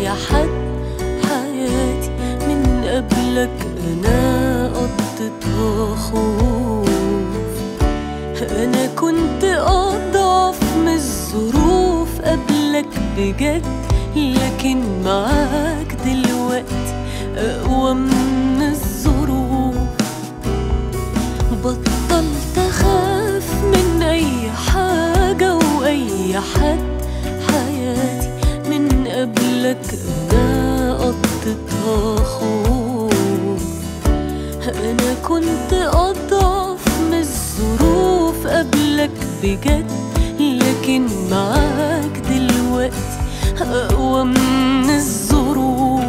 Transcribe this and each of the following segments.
أي حد حياتي من قبلك أنا قضيتها خوف أنا كنت أضعف من الظروف قبلك بجد لكن معاك دلوقتي أقوى من الظروف بطلت أخاف من أي حاجة وأي حد حياتي من قبلك أنا قضيتها خوف أنا كنت أضعف من الظروف قبلك بجد لكن معاك دلوقتي أقوى من الظروف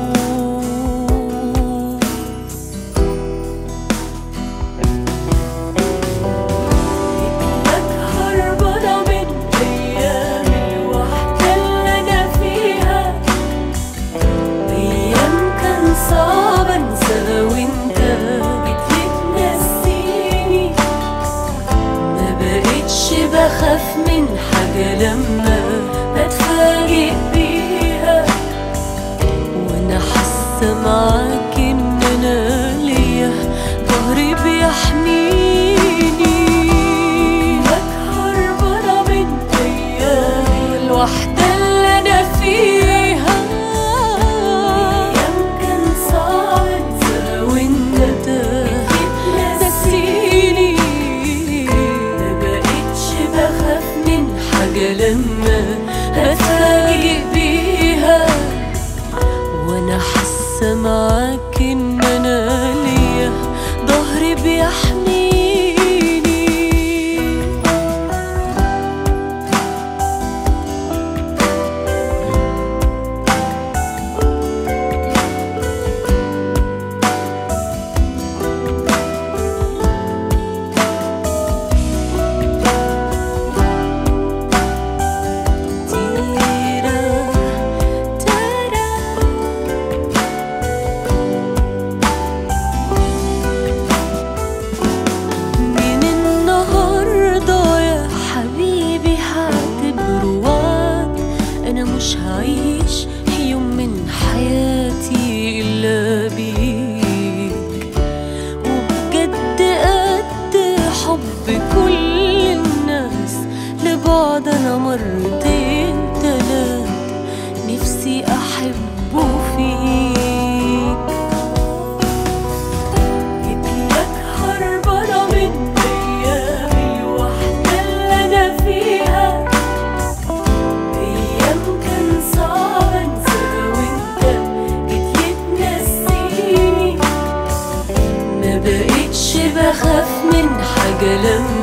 لك هربانة من أيام الوحدة اللي أنا فيها أيام كان صعب أنساها وأنت جيت تنسيني ما بقتش بخاف من حاجة لما بتفاجئ بيها وأنا حاسة معاك إن أنا ليا ظهري بيحميني لك هربانة من أيام الوحدة اللي أنا فيها أيام كان صعب أنساها وأنت نسيني ما بقتش بخاف من حاجة لما أتفاجئ بيها وانا حاسه معاك ان انا ليا ظهري بيحميني تيرا تارا من النهاردة يا حبيبي هعتبره وعد أنا مش هعيش يوم من حياتي إلا بيك وبجد قد حب كل الناس لبعض أنا مرتين تلات نفسي أحبه فيك جيتلك هربانة من أيام الوحدة اللي أنا فيها أيام كان صعب أنساها وأنت جيت تنسيني ما بقتش بخاف من حاجة لما